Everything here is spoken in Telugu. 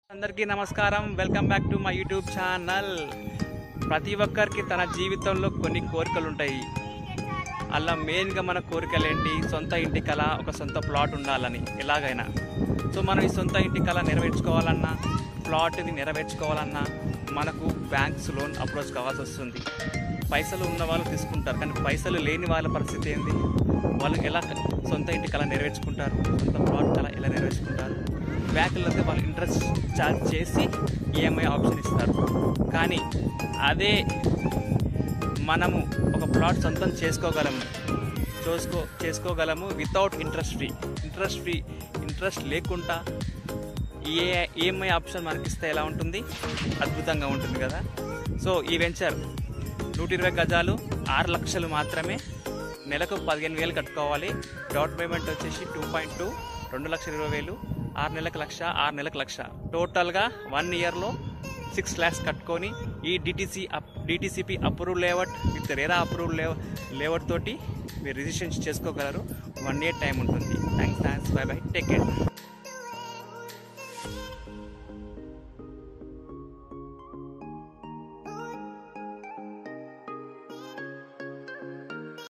అందరికీ నమస్కారం welcome back to my YouTube channel ప్రతి ఒక్కరికి తన జీవితంలో కొన్ని కోరికలు ఉంటాయి అలా మెయిన్గా మన కోరికలు ఏంటి సొంత ఇంటి కళ ఒక సొంత ప్లాట్ ఉండాలని ఎలాగైనా సో మనం ఈ సొంత ఇంటి కళ నెరవేర్చుకోవాలన్నా ప్లాట్ని నెరవేర్చుకోవాలన్నా మనకు బ్యాంక్స్ లోన్ అప్రోచ్ కావాల్సి వస్తుంది పైసలు ఉన్న వాళ్ళు తీసుకుంటారు కానీ పైసలు లేని వాళ్ళ పరిస్థితి ఏంది వాళ్ళు ఎలా సొంత ఇంటి కళ నెరవేర్చుకుంటారు సొంత ప్లాట్ కళ ఎలా నెరవేర్చుకుంటారు బ్యాంకులో అయితే వాళ్ళు ఇంట్రెస్ట్ ఛార్జ్ చేసి ఈఎంఐ ఆప్షన్ ఇస్తారు కానీ అదే మనము ఒక ప్లాట్ సొంతం చేసుకోగలము చూసుకో చేసుకోగలము without interest free interest free interest లేకుండా ఏ ఈఎంఐ ఆప్షన్ మనకి ఇస్తే ఎలా ఉంటుంది అద్భుతంగా ఉంటుంది కదా సో ఈ వెంచర్ నూట ఇరవై గజాలు ఆరు లక్షలు మాత్రమే నెలకు పదిహేను వేలు కట్టుకోవాలి డౌట్ పేమెంట్ వచ్చేసి టూ పాయింట్ టూ రెండు లక్షల ఇరవై వేలు ఆరు నెలలకు లక్ష ఆరు నెలలకు లక్ష టోటల్గా వన్ ఇయర్లో సిక్స్ ల్యాక్స్ కట్టుకొని ఈ DTC up DTCP approved layout with RERA approved లేవ లేఅవుట్ తోటి మీరు రిజిస్ట్రేషన్ చేసుకోగలరు వన్ ఇయర్ టైం ఉంటుంది thanks thanks bye bye take care